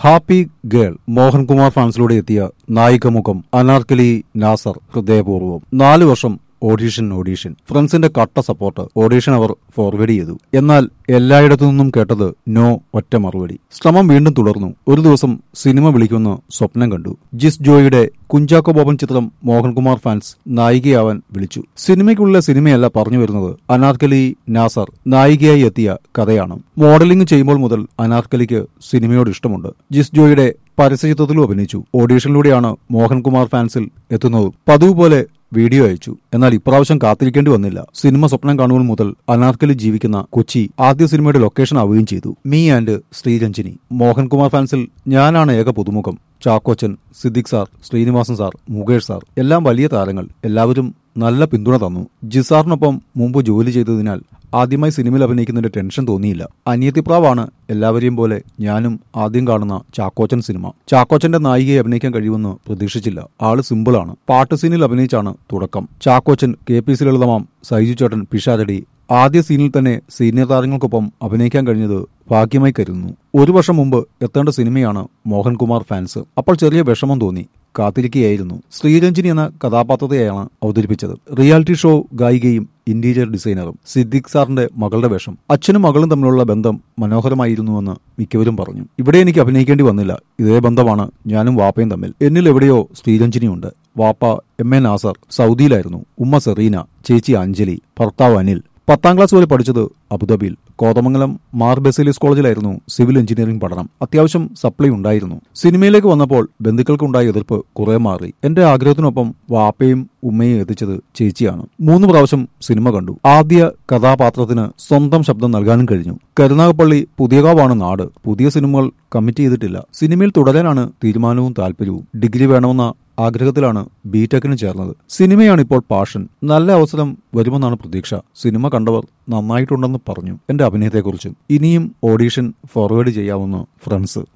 happy girl Mohankumar ഫാൻസിലൂടെ എത്തിയ നായികമുഖം അനാർക്കലി നാസർ ഹൃദയപൂർവ്വം നാലു വർഷം ഓഡീഷൻ ഓഡീഷൻ ഫ്രണ്ട്സിന്റെ കട്ട സപ്പോർട്ട് ഓഡീഷൻ അവർ ഫോർവേഡ് ചെയ്തു എന്നാൽ എല്ലായിടത്തു നിന്നും കേട്ടത് നോ ഒറ്റ മറുപടി ശ്രമം വീണ്ടും തുടർന്നു ഒരു ദിവസം സിനിമ വിളിക്കുമെന്ന് സ്വപ്നം കണ്ടു ജിസ് ജോയിയുടെ കുഞ്ചാക്കോ ബോബൻ ചിത്രം മോഹൻകുമാർ ഫാൻസ് നായികയാവാൻ വിളിച്ചു സിനിമയ്ക്കുള്ള സിനിമയല്ല പറഞ്ഞു വരുന്നത് അനാർക്കലി നാസർ നായികയായി എത്തിയ കഥയാണ് മോഡലിംഗ് ചെയ്യുമ്പോൾ മുതൽ അനാർക്കലിക്ക് സിനിമയോട് ഇഷ്ടമുണ്ട് ജിസ് ജോയിയുടെ പരസ്യചിത്രത്തിലും അഭിനയിച്ചു ഓഡീഷനിലൂടെയാണ് മോഹൻകുമാർ ഫാൻസിൽ എത്തുന്നത് പതിവ് പോലെ വീഡിയോ അയച്ചു എന്നാൽ ഇപ്രാവശ്യം കാത്തിരിക്കേണ്ടി വന്നില്ല സിനിമ സ്വപ്നം കാണുമ്പോൾ മുതൽ അനാർക്കലി ജീവിക്കുന്ന കൊച്ചി ആദ്യ സിനിമയുടെ ലൊക്കേഷൻ ആവുകയും ചെയ്തു മീ ആൻഡ് ശ്രീരഞ്ജിനി മോഹൻകുമാർ ഫാൻസിൽ ഞാനാണ് ഏക പുതുമുഖം Chakochan Siddique sir Sreenivasan sir Mukesh sir എല്ലാം വലിയ താരങ്ങൾ എല്ലാവരും നല്ല പിന്തുണ തന്നു ജിസാറിനൊപ്പം മുമ്പ് ജോലി ചെയ്തതിനാൽ ആദ്യമായി സിനിമയിൽ അഭിനയിക്കുന്നതിന്റെ ടെൻഷൻ തോന്നിയില്ല അനിയത്തിപ്രാവാണ് എല്ലാവരെയും പോലെ ഞാനും ആദ്യം കാണുന്ന ചാക്കോച്ചൻ സിനിമ ചാക്കോച്ചന്റെ നായികയെ അഭിനയിക്കാൻ കഴിയുമെന്ന് പ്രതീക്ഷിച്ചില്ല ആള് സിമ്പിളാണ് പാട്ട് സീനിൽ അഭിനയിച്ചാണ് തുടക്കം ചാക്കോച്ചൻ കെ പി സി ലളിതമാം സൈജു ചേട്ടൻ പിഷാരടി ആദ്യ സീനിൽ തന്നെ സീനിയർ താരങ്ങൾക്കൊപ്പം അഭിനയിക്കാൻ കഴിഞ്ഞത് ഭാഗ്യമായി കരുതുന്നു ഒരു വർഷം മുമ്പ് എത്തേണ്ട സിനിമയാണ് മോഹൻകുമാർ ഫാൻസ് അപ്പോൾ ചെറിയ വിഷമം തോന്നി കാത്തിരിക്കുകയായിരുന്നു ശ്രീരഞ്ജിനി എന്ന കഥാപാത്രത്തെയാണ് അവതരിപ്പിച്ചത് റിയാലിറ്റി ഷോ ഗായികയും ഇന്റീരിയർ ഡിസൈനറും സിദ്ദിഖ് സാറിന്റെ മകളുടെ വേഷം അച്ഛനും മകളും തമ്മിലുള്ള ബന്ധം മനോഹരമായിരുന്നുവെന്ന് മിക്കവരും പറഞ്ഞു ഇവിടെ എനിക്ക് അഭിനയിക്കേണ്ടി വന്നില്ല ഇതേ ബന്ധമാണ് ഞാനും വാപ്പയും തമ്മിൽ എന്നിൽ എവിടെയോ ശ്രീരഞ്ജിനിയുണ്ട് വാപ്പ എം എ നാസർ സൗദിയിലായിരുന്നു ഉമ്മ സെറീന ചേച്ചി അഞ്ജലി ഭർത്താവ് അനിൽ പത്താം ക്ലാസ് വരെ പഠിച്ചത് അബുദാബിയിൽ കോതമംഗലം മാർ ബെസിലിസ് കോളേജിലായിരുന്നു സിവിൽ എഞ്ചിനീയറിംഗ് പഠനം അത്യാവശ്യം സപ്ലൈ ഉണ്ടായിരുന്നു സിനിമയിലേക്ക് വന്നപ്പോൾ ബന്ധുക്കൾക്കുണ്ടായ എതിർപ്പ് കുറെ മാറി എന്റെ ആഗ്രഹത്തിനൊപ്പം വാപ്പയും ഉമ്മയും എത്തിച്ചത് ചേച്ചിയാണ് മൂന്ന് പ്രാവശ്യം സിനിമ കണ്ടു ആദ്യ കഥാപാത്രത്തിന് സ്വന്തം ശബ്ദം നൽകാനും കഴിഞ്ഞു കരുനാഗപ്പള്ളി പുതിയകാവാണ് നാട് പുതിയ സിനിമകൾ കമ്മിറ്റ് ചെയ്തിട്ടില്ല സിനിമയിൽ തുടരാനാണ് തീരുമാനവും താല്പര്യവും ഡിഗ്രി വേണമെന്ന ആഗ്രഹത്തിലാണ് ബിടെക്കിന് ചേർന്നത് സിനിമയാണ് ഇപ്പോൾ പാഷൻ നല്ല അവസരം വരുമെന്നാണ് പ്രതീക്ഷ സിനിമ കണ്ടവർ നന്നായിട്ടുണ്ടെന്ന് പറഞ്ഞു എന്റെ അഭിനയത്തെക്കുറിച്ചും ഇനിയും ഓഡീഷൻ ഫോർവേഡ് ചെയ്യാമെന്ന് ഫ്രണ്ട്സ്